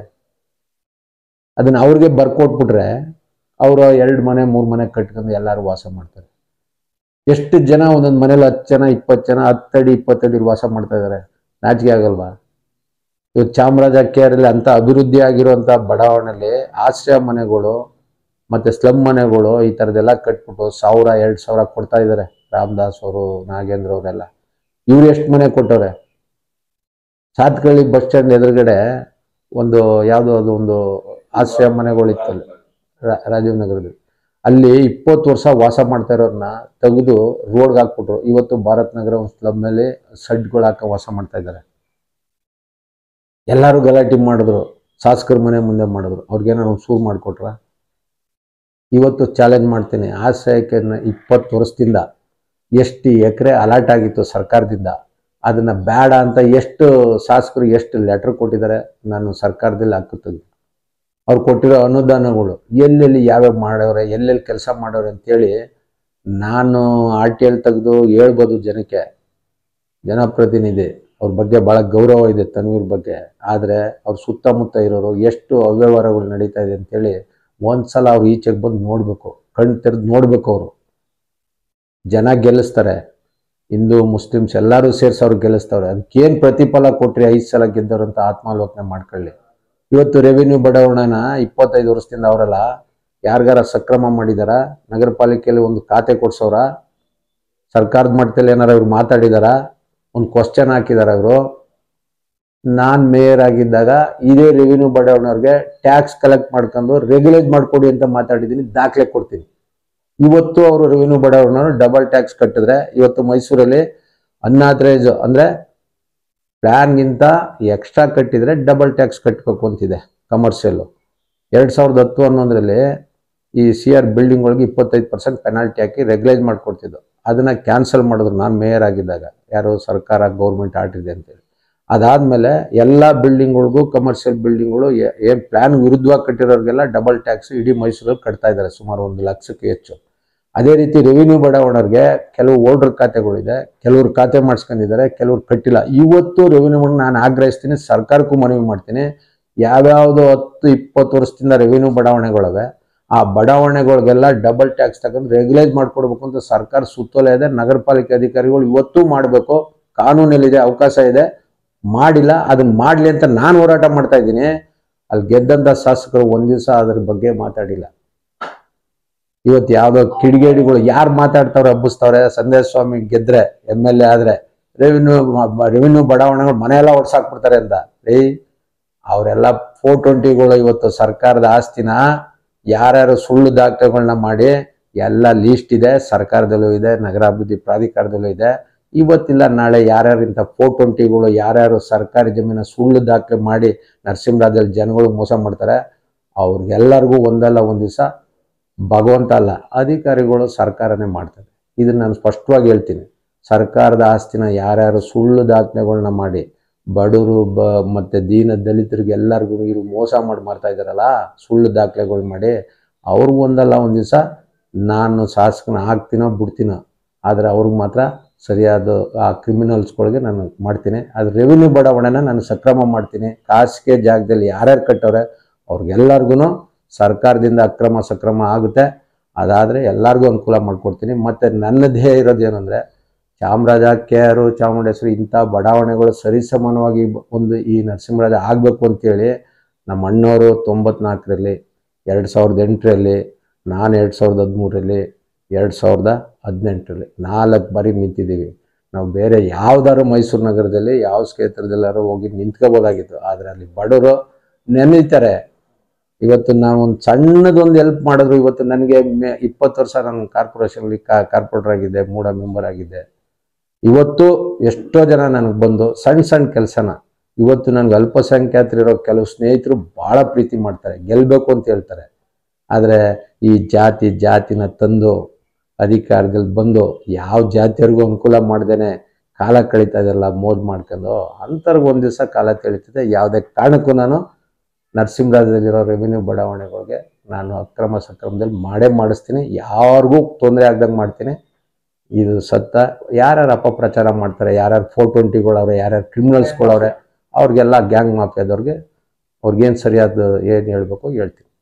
ಅದನ್ನು ಅವ್ರಿಗೆ ಬರ್ಕೊಟ್ಬಿಟ್ರೆ ಅವರು ಎರಡು ಮನೆ ಮೂರು ಮನೆ ಕಟ್ಕೊಂಡು ಎಲ್ಲರೂ ವಾಸ ಮಾಡ್ತಾರೆ ಎಷ್ಟು ಜನ ಒಂದೊಂದು ಮನೇಲಿ ಹತ್ತು ಜನ ಇಪ್ಪತ್ತು ಜನ ಹತ್ತಡಿ ಇಪ್ಪತ್ತಡಿ ವಾಸ ಮಾಡ್ತಾ ಇದ್ದಾರೆ ನಾಚಿಕೆ ಆಗಲ್ವಾ ಇವತ್ತು ಚಾಮರಾಜ ಕೇರಲ್ಲಿ ಅಂತ ಅಭಿವೃದ್ಧಿ ಆಗಿರುವಂಥ ಬಡಾವಣೆಯಲ್ಲಿ ಆಶ್ರಯ ಮನೆಗಳು ಮತ್ತು ಸ್ಲಮ್ ಮನೆಗಳು ಈ ಥರದ್ದೆಲ್ಲ ಕಟ್ಬಿಟ್ಟು ಸಾವಿರ ಎರಡು ಸಾವಿರ ಕೊಡ್ತಾ ಇದ್ದಾರೆ ರಾಮದಾಸ್ ಅವರು ನಾಗೇಂದ್ರ ಅವರೆಲ್ಲ ಇವ್ರು ಎಷ್ಟು ಮನೆ ಕೊಟ್ಟವ್ರೆ ಸಾತ್ಕಳ್ಳಿ ಬಸ್ ಸ್ಟ್ಯಾಂಡ್ ಎದುರುಗಡೆ ಒಂದು ಯಾವುದೋ ಅದು ಒಂದು ಆಶ್ರಯ ಮನೆಗಳಿತ್ತಲ್ಲ ರಾ- ರಾಜೀವ್ ನಗರದಲ್ಲಿ ಅಲ್ಲಿ ಇಪ್ಪತ್ತು ವರ್ಷ ವಾಸ ಮಾಡ್ತಾ ಇರೋರನ್ನ ತೆಗೆದು ರೋಡ್ಗೆ ಹಾಕ್ಬಿಟ್ರು ಇವತ್ತು ಭಾರತ್ ನಗರ ಒಂದು ಸ್ಲಬ್ ಮೇಲೆ ಸಡ್ಗಳು ಹಾಕ ವಾಸ ಮಾಡ್ತಾ ಇದ್ದಾರೆ ಎಲ್ಲರೂ ಗಲಾಟೆ ಮಾಡಿದ್ರು ಶಾಸಕರ ಮನೆ ಮುಂದೆ ಮಾಡಿದ್ರು ಅವ್ರಿಗೇನಾರು ಒಂದು ಸೂರು ಮಾಡಿಕೊಟ್ರ ಇವತ್ತು ಚಾಲೆಂಜ್ ಮಾಡ್ತೀನಿ ಆಶ್ರಯಕ್ಕೆ ಇಪ್ಪತ್ತು ವರ್ಷದಿಂದ ಎಷ್ಟು ಎಕರೆ ಅಲಾಟ್ ಆಗಿತ್ತು ಸರ್ಕಾರದಿಂದ ಅದನ್ನ ಬೇಡ ಅಂತ ಎಷ್ಟು ಶಾಸಕರು ಎಷ್ಟು ಲೆಟರ್ ಕೊಟ್ಟಿದ್ದಾರೆ ನಾನು ಸರ್ಕಾರದಲ್ಲಿ ಹಾಕುತ್ತದೆ ಅವ್ರು ಕೊಟ್ಟಿರೋ ಅನುದಾನಗಳು ಎಲ್ಲೆಲ್ಲಿ ಯಾವ್ಯಾವ ಮಾಡವ್ರೆ ಎಲ್ಲೆಲ್ಲಿ ಕೆಲಸ ಮಾಡವ್ರೆ ಅಂತೇಳಿ ನಾನು ಆರ್ ಟಿ ಎಲ್ ತೆಗೆದು ಹೇಳ್ಬೋದು ಜನಕ್ಕೆ ಜನಪ್ರತಿನಿಧಿ ಅವ್ರ ಬಗ್ಗೆ ಭಾಳ ಗೌರವ ಇದೆ ತನ್ವೀರ್ ಬಗ್ಗೆ ಆದರೆ ಅವ್ರ ಸುತ್ತಮುತ್ತ ಇರೋರು ಎಷ್ಟು ಅವ್ಯವಹಾರಗಳು ನಡೀತಾ ಇದೆ ಅಂತೇಳಿ ಒಂದ್ಸಲ ಅವ್ರು ಈಚೆಗೆ ಬಂದು ನೋಡಬೇಕು ಕಣ್ಣು ತೆರೆದು ನೋಡಬೇಕು ಅವರು ಜನ ಗೆಲ್ಲಿಸ್ತಾರೆ ಹಿಂದೂ ಮುಸ್ಲಿಮ್ಸ್ ಎಲ್ಲರೂ ಸೇರಿಸಿ ಅವ್ರು ಗೆಲ್ಲಿಸ್ತವ್ರೆ ಅದಕ್ಕೇನು ಪ್ರತಿಫಲ ಕೊಟ್ರಿ ಐದು ಸಲ ಗೆದ್ದವ್ರು ಅಂತ ಆತ್ಮಾಲೋಚನೆ ಮಾಡ್ಕೊಳ್ಳಿ ಇವತ್ತು ರೆವಿನ್ಯೂ ಬಡಾವಣೆನ ಇಪ್ಪತ್ತೈದು ವರ್ಷದಿಂದ ಅವರೆಲ್ಲ ಯಾರಿಗಾರ ಸಕ್ರಮ ಮಾಡಿದಾರ ನಗರ ಪಾಲಿಕೆಯಲ್ಲಿ ಒಂದು ಖಾತೆ ಕೊಡ್ಸೋರ ಸರ್ಕಾರದ ಮಟ್ಟದಲ್ಲಿ ಏನಾರ ಇವ್ರು ಮಾತಾಡಿದಾರ ಒಂದು ಕ್ವಶನ್ ಹಾಕಿದಾರ ಅವರು ನಾನು ಮೇಯರ್ ಆಗಿದ್ದಾಗ ಇದೇ ರೆವಿನ್ಯೂ ಬಡಾವಣೆಯವ್ರಿಗೆ ಟ್ಯಾಕ್ಸ್ ಕಲೆಕ್ಟ್ ಮಾಡ್ಕೊಂಡು ರೆಗ್ಯುಲೇಟ್ ಮಾಡ್ಕೊಡಿ ಅಂತ ಮಾತಾಡಿದ್ದೀನಿ ದಾಖಲೆ ಕೊಡ್ತೀನಿ ಇವತ್ತು ಅವರು ರೆವಿನ್ಯೂ ಬಡವರನ್ನ ಡಬಲ್ ಟ್ಯಾಕ್ಸ್ ಕಟ್ಟಿದ್ರೆ ಇವತ್ತು ಮೈಸೂರಲ್ಲಿ ಅನ್ನಾಥರೈಸ್ ಅಂದ್ರೆ ಪ್ಲಾನ್ಗಿಂತ ಎಕ್ಸ್ಟ್ರಾ ಕಟ್ಟಿದ್ರೆ ಡಬಲ್ ಟ್ಯಾಕ್ಸ್ ಕಟ್ಟಬೇಕು ಅಂತಿದೆ ಕಮರ್ಷಿಯಲ್ಲು ಎರಡು ಸಾವಿರದ ಹತ್ತು ಹನ್ನೊಂದರಲ್ಲಿ ಈ ಸಿ ಆರ್ ಬಿಲ್ಡಿಂಗ್ ಒಳಗೆ ಇಪ್ಪತ್ತೈದು ಪರ್ಸೆಂಟ್ ಪೆನಾಲ್ಟಿ ಹಾಕಿ ರೆಗ್ಯುಲೈಸ್ ಮಾಡಿಕೊಡ್ತಿದ್ದು ಅದನ್ನ ಕ್ಯಾನ್ಸಲ್ ಮಾಡಿದ್ರು ನಾನು ಮೇಯರ್ ಆಗಿದ್ದಾಗ ಯಾರು ಸರ್ಕಾರ ಗೌರ್ಮೆಂಟ್ ಆರ್ಟಿದೆ ಅಂತೇಳಿ ಅದಾದಮೇಲೆ ಎಲ್ಲ ಬಿಲ್ಡಿಂಗ್ಗಳಿಗೂ ಕಮರ್ಷಿಯಲ್ ಬಿಲ್ಡಿಂಗ್ಗಳು ಏನು ಪ್ಲಾನ್ ವಿರುದ್ಧವಾಗಿ ಕಟ್ಟಿರೋರಿಗೆಲ್ಲ ಡಬಲ್ ಟ್ಯಾಕ್ಸ್ ಇಡೀ ಮೈಸೂರಲ್ಲಿ ಕಟ್ತಾ ಇದ್ದಾರೆ ಸುಮಾರು ಒಂದು ಲಕ್ಷಕ್ಕೆ ಹೆಚ್ಚು ಅದೇ ರೀತಿ ರೆವಿನ್ಯೂ ಬಡಾವಣೆಗೆ ಕೆಲವು ಓಲ್ಡರ್ ಖಾತೆಗಳಿದೆ ಕೆಲವ್ರು ಖಾತೆ ಮಾಡಿಸ್ಕೊಂಡಿದ್ದಾರೆ ಕೆಲವ್ರು ಕಟ್ಟಿಲ್ಲ ಇವತ್ತು ರೆವಿನ್ಯೂ ನಾನು ಆಗ್ರಹಿಸ್ತೀನಿ ಸರ್ಕಾರಕ್ಕೂ ಮನವಿ ಮಾಡ್ತೀನಿ ಯಾವ್ಯಾವುದೋ ಹತ್ತು ಇಪ್ಪತ್ತು ವರ್ಷದಿಂದ ರೆವಿನ್ಯೂ ಬಡಾವಣೆಗಳಿವೆ ಆ ಬಡಾವಣೆಗಳಿಗೆಲ್ಲ ಡಬಲ್ ಟ್ಯಾಕ್ಸ್ ತಗೊಂಡು ರೆಗ್ಯುಲೈಸ್ ಮಾಡ್ಕೊಡ್ಬೇಕು ಅಂತ ಸರ್ಕಾರ ಸುತ್ತೋಲೆ ಇದೆ ನಗರ ಪಾಲಿಕೆ ಅಧಿಕಾರಿಗಳು ಇವತ್ತೂ ಮಾಡಬೇಕು ಕಾನೂನಲ್ಲಿದೆ ಅವಕಾಶ ಇದೆ ಮಾಡಿಲ್ಲ ಅದನ್ನ ಮಾಡಲಿ ಅಂತ ನಾನು ಹೋರಾಟ ಮಾಡ್ತಾ ಇದ್ದೀನಿ ಅಲ್ಲಿ ಗೆದ್ದಂಥ ಶಾಸಕರು ಒಂದ್ ದಿವಸ ಅದ್ರ ಬಗ್ಗೆ ಮಾತಾಡಿಲ್ಲ ಇವತ್ತು ಯಾವ್ದೋ ಕಿಡಿಗೇಡಿಗಳು ಯಾರು ಮಾತಾಡ್ತಾವ್ರೆ ಹಬ್ಬಿಸ್ತವ್ರೆ ಸಂದೇಶ ಸ್ವಾಮಿ ಗೆದ್ರೆ ಎಮ್ ಎಲ್ ಎ ಆದ್ರೆ ರೆವಿನ್ಯೂ ರೆವಿನ್ಯೂ ಬಡಾವಣೆಗಳು ಮನೆಯೆಲ್ಲ ಹೊಡ್ಸಾಕ್ಬಿಡ್ತಾರೆ ಅಂತ ಏ ಅವರೆಲ್ಲ ಫೋರ್ ಟ್ವೆಂಟಿಗಳು ಇವತ್ತು ಸರ್ಕಾರದ ಆಸ್ತಿನ ಯಾರ್ಯಾರು ಸುಳ್ಳು ದಾಖಲೆಗಳನ್ನ ಮಾಡಿ ಎಲ್ಲ ಲೀಸ್ಟ್ ಇದೆ ಸರ್ಕಾರದಲ್ಲೂ ಇದೆ ನಗರಾಭಿವೃದ್ಧಿ ಪ್ರಾಧಿಕಾರದಲ್ಲೂ ಇದೆ ಇವತ್ತಿಲ್ಲ ನಾಳೆ ಯಾರ್ಯಾರು ಇಂಥ ಫೋರ್ ಟ್ವೆಂಟಿಗಳು ಯಾರ್ಯಾರು ಸರ್ಕಾರಿ ಜಮೀನ ಸುಳ್ಳು ದಾಖಲೆ ಮಾಡಿ ನರಸಿಂಹರಾಜಲ್ಲಿ ಜನಗಳು ಮೋಸ ಮಾಡ್ತಾರೆ ಅವ್ರಿಗೆಲ್ಲರಿಗೂ ಒಂದಲ್ಲ ಒಂದು ದಿವಸ ಭಗವಂತ ಅಲ್ಲ ಅಧಿಕಾರಿಗಳು ಸರ್ಕಾರನೇ ಮಾಡ್ತಾರೆ ಇದನ್ನ ನಾನು ಸ್ಪಷ್ಟವಾಗಿ ಹೇಳ್ತೀನಿ ಸರ್ಕಾರದ ಆಸ್ತಿನ ಯಾರ್ಯಾರು ಸುಳ್ಳು ದಾಖಲೆಗಳನ್ನ ಮಾಡಿ ಬಡವರು ಬ ಮತ್ತು ದೀನ ದಲಿತರಿಗೆ ಎಲ್ಲರಿಗೂ ಇವರು ಮೋಸ ಮಾಡಿ ಮಾಡ್ತಾ ಇದ್ದಾರಲ್ಲ ಸುಳ್ಳು ದಾಖಲೆಗಳು ಮಾಡಿ ಅವ್ರಿಗೂ ಒಂದಲ್ಲ ಒಂದು ದಿವಸ ನಾನು ಶಾಸಕನ ಆಗ್ತೀನೋ ಬಿಡ್ತೀನೋ ಆದರೆ ಅವ್ರಿಗೆ ಮಾತ್ರ ಸರಿಯಾದ ಆ ಕ್ರಿಮಿನಲ್ಸ್ಗಳಿಗೆ ನಾನು ಮಾಡ್ತೀನಿ ಅದು ರೆವಿನ್ಯೂ ಬಡಾವಣೆನ ನಾನು ಸಕ್ರಮ ಮಾಡ್ತೀನಿ ಖಾಸಗಿ ಜಾಗದಲ್ಲಿ ಯಾರ್ಯಾರು ಕಟ್ಟವ್ರೆ ಅವ್ರಿಗೆಲ್ಲರಿಗೂ ಸರ್ಕಾರದಿಂದ ಅಕ್ರಮ ಸಕ್ರಮ ಆಗುತ್ತೆ ಅದಾದರೆ ಎಲ್ಲರಿಗೂ ಅನುಕೂಲ ಮಾಡಿಕೊಡ್ತೀನಿ ಮತ್ತು ನನ್ನದೇ ಇರೋದೇನು ಅಂದರೆ ಚಾಮರಾಜ ಕೆ ಆರು ಚಾಮುಂಡೇಶ್ವರಿ ಇಂಥ ಬಡಾವಣೆಗಳು ಸರಿಸಮಾನವಾಗಿ ಬ- ಒಂದು ಈ ನರಸಿಂಹರಾಜ ಆಗಬೇಕು ಅಂತೇಳಿ ನಮ್ಮ ಅಣ್ಣವರು ತೊಂಬತ್ನಾಲ್ಕರಲ್ಲಿ ಎರಡು ಸಾವಿರದ ಎಂಟರಲ್ಲಿ ನಾನು ಎರಡು ಸಾವಿರದ ಹದಿಮೂರರಲ್ಲಿ ಎರಡು ಸಾವಿರದ ಹದಿನೆಂಟರಲ್ಲಿ ನಾಲ್ಕು ಬಾರಿ ನಿಂತಿದ್ದೀವಿ ನಾವು ಬೇರೆ ಯಾವ್ದಾದ್ರು ಮೈಸೂರು ನಗರದಲ್ಲಿ ಯಾವ ಕ್ಷೇತ್ರದಲ್ಲಾರು ಹೋಗಿ ನಿಂತ್ಕೋಬೋದಾಗಿತ್ತು ಆದರೆ ಅಲ್ಲಿ ಬಡವರು ನೆನೀತಾರೆ ಇವತ್ತು ನಾನು ಒಂದು ಸಣ್ಣದೊಂದು ಹೆಲ್ಪ್ ಮಾಡಿದ್ರು ಇವತ್ತು ನನಗೆ ಮೆ ಇಪ್ಪತ್ತು ವರ್ಷ ನಾನು ಕಾರ್ಪೊರೇಷನಲ್ಲಿ ಕಾ ಕಾರ್ಪೊರೇಟರ್ ಆಗಿದ್ದೆ ಮೂಡ ಮೆಂಬರ್ ಆಗಿದ್ದೆ ಇವತ್ತು ಎಷ್ಟೋ ಜನ ನನಗೆ ಬಂದು ಸಣ್ಣ ಸಣ್ಣ ಕೆಲಸನ ಇವತ್ತು ನನಗೆ ಅಲ್ಪಸಂಖ್ಯಾತರಿರೋ ಕೆಲವು ಸ್ನೇಹಿತರು ಭಾಳ ಪ್ರೀತಿ ಮಾಡ್ತಾರೆ ಗೆಲ್ಲಬೇಕು ಅಂತ ಹೇಳ್ತಾರೆ ಆದರೆ ಈ ಜಾತಿ ಜಾತಿನ ತಂದು ಅಧಿಕಾರದಲ್ಲಿ ಬಂದು ಯಾವ ಜಾತಿಯವ್ರಿಗೂ ಅನುಕೂಲ ಮಾಡ್ದೇನೆ ಕಾಲ ಕಳೀತಾ ಇದೆಲ್ಲ ಮೋಜ್ ಮಾಡ್ಕೊಂಡು ಅಂಥವ್ರಿಗೆ ಒಂದು ದಿವಸ ಕಾಲ ತಿಳಿತದೆ ಯಾವುದೇ ಕಾರಣಕ್ಕೂ ನಾನು ನರಸಿಂಹರಾಜದಲ್ಲಿರೋ ರೆವಿನ್ಯೂ ಬಡಾವಣೆಗಳಿಗೆ ನಾನು ಅಕ್ರಮ ಸಕ್ರಮದಲ್ಲಿ ಮಾಡೇ ಮಾಡಿಸ್ತೀನಿ ಯಾರಿಗೂ ತೊಂದರೆ ಆಗ್ದಂಗೆ ಮಾಡ್ತೀನಿ ಇದು ಸತ್ತ ಯಾರ್ಯಾರು ಅಪಪ್ರಚಾರ ಮಾಡ್ತಾರೆ ಯಾರ್ಯಾರು ಫೋರ್ ಟ್ವೆಂಟಿಗಳವ್ರೆ ಯಾರ್ಯಾರು ಕ್ರಿಮಿನಲ್ಸ್ಗಳವ್ರೆ ಅವ್ರಿಗೆಲ್ಲ ಗ್ಯಾಂಗ್ ಮಾಫಿಯಾದವ್ರಿಗೆ ಅವ್ರಿಗೇನು ಸರಿಯಾದ ಏನು ಹೇಳ್ಬೇಕು ಹೇಳ್ತೀನಿ